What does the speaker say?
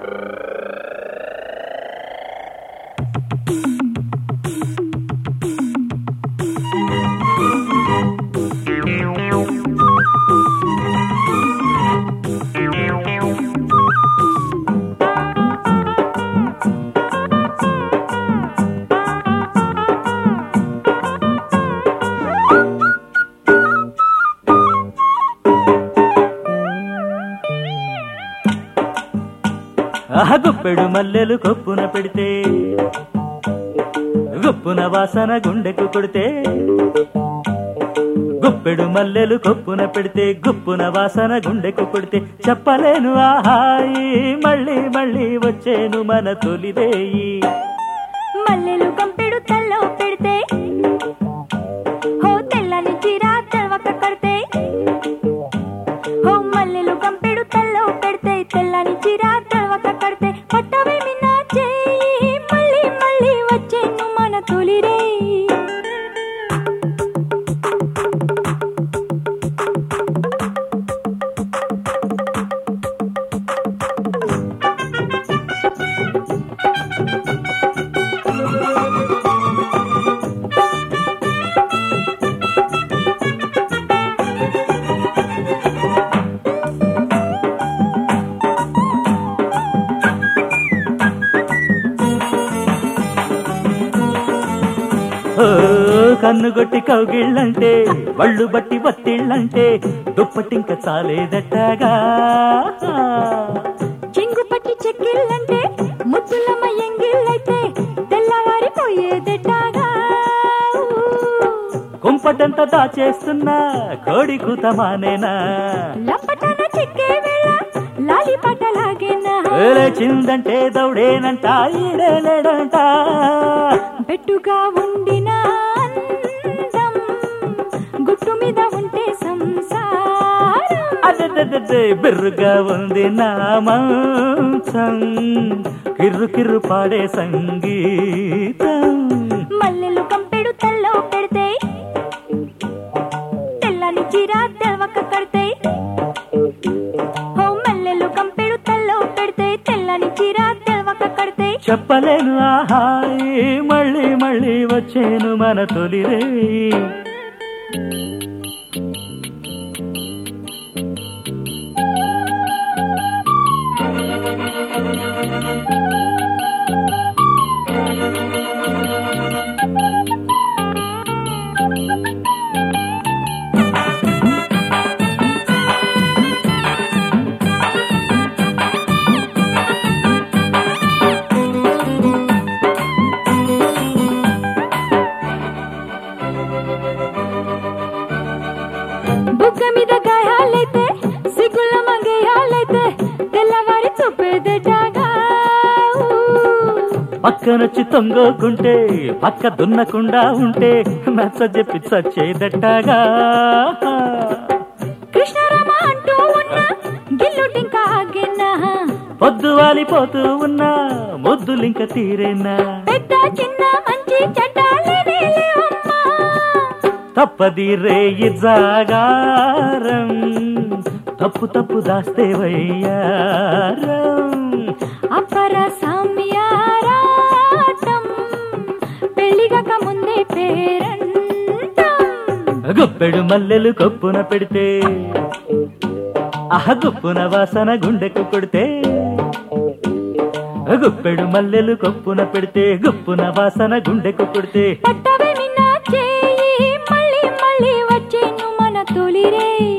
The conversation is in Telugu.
ఆ గుప్పెడు మల్లెలు కొప్పున పెడితే గుప్పున వాసన గుండెకు కొడితే గుప్పెడు మల్లెలు కొప్పున పెడితే గుప్పున వాసన గుండెకు కొడితే చెప్పలేను ఆహాయి మళ్ళీ మళ్ళీ వచ్చేను మన తొలిదేయి మల్లెలు కంపెడు తల్లో పెడితే హో తెల్లని చీర తెలవక కడితే హో మల్లెలు కంపెడు తల్లో పెడితే తెల్లని చీర తెలవక కడితే పట్టవేమి నా చేయి మళ్ళీ మళ్ళీ వచ్చేను మన తొలి రేయి ఓ కన్నుగొట్టి కౌగిళ్ళంటే వళ్ళు బట్టి వత్తిళ్ళంటే దుప్పటింక చాలేదట్టగా చెంగు పట్టి చెక్కిళ్ళంటే ముద్దులమ్మ ఎంగిళ్ళైతే తెల్లవారిపోయేదెట్టాగా కుంపటంతా దాచేస్తున్నా కోడి కూతమానేనా లంపటన చెక్కే వేళ లాలి పటలాగేనా చిందంటే దౌడేనంట ఈడేలేడంట పెట్టుగా ఉండిన అందం గుట్టు మీద ఉంటే సంసారం అదే బిర్రుగా ఉంది నా మంచం కిర్రు కిర్రు పాడే సంగీతం మల్లెలు కంపెడు తల్లో పెడితే తెల్లని చీర తెలవక కడితే ఓ మల్లెలు కంపెడు తల్లో పెడితే తెల్లని చీర తెలవక కడితే చెప్పలేను ఆహాయి మళ్ళీ మళ్ళీ వచ్చేను మన తొలిరే బుగ్గ మీద గాయాలైతే సిగ్గుల మంగేయాలైతే తెల్లవారి చూపేదెటాగా పక్కనొచ్చి తొంగోకుంటే పక్క దున్నకుండా ఉంటే నచ్చ చెప్పి చచ్చేదట్టగా కృష్ణరామ అంటూ ఉన్న గిల్లుటింకా ఆగేనా పొద్దు వాలిపోతూ ఉన్నా ముద్దులింక తీరేనా పెద్ద చిన్న మంచి చెడ్డ లేనే లేవమ్మా తప్పది రేయి జాగారం తప్పు తప్పు దాస్తే వయ్యారం అపర సామ్యారాటం పెళ్లిగక ముందే పేరంటం గుప్పెడు మల్లెలు కొప్పున పెడితే ఆహ గుప్పున వాసన గుండెకు కొడితే గుప్పెడు మల్లెలు కొప్పున పెడితే గుప్పున వాసన గుండెకు కొడితే పట్టవేమి నా చేయి మళ్ళీ మళ్ళీ వచ్చేను మన తొలి రేయి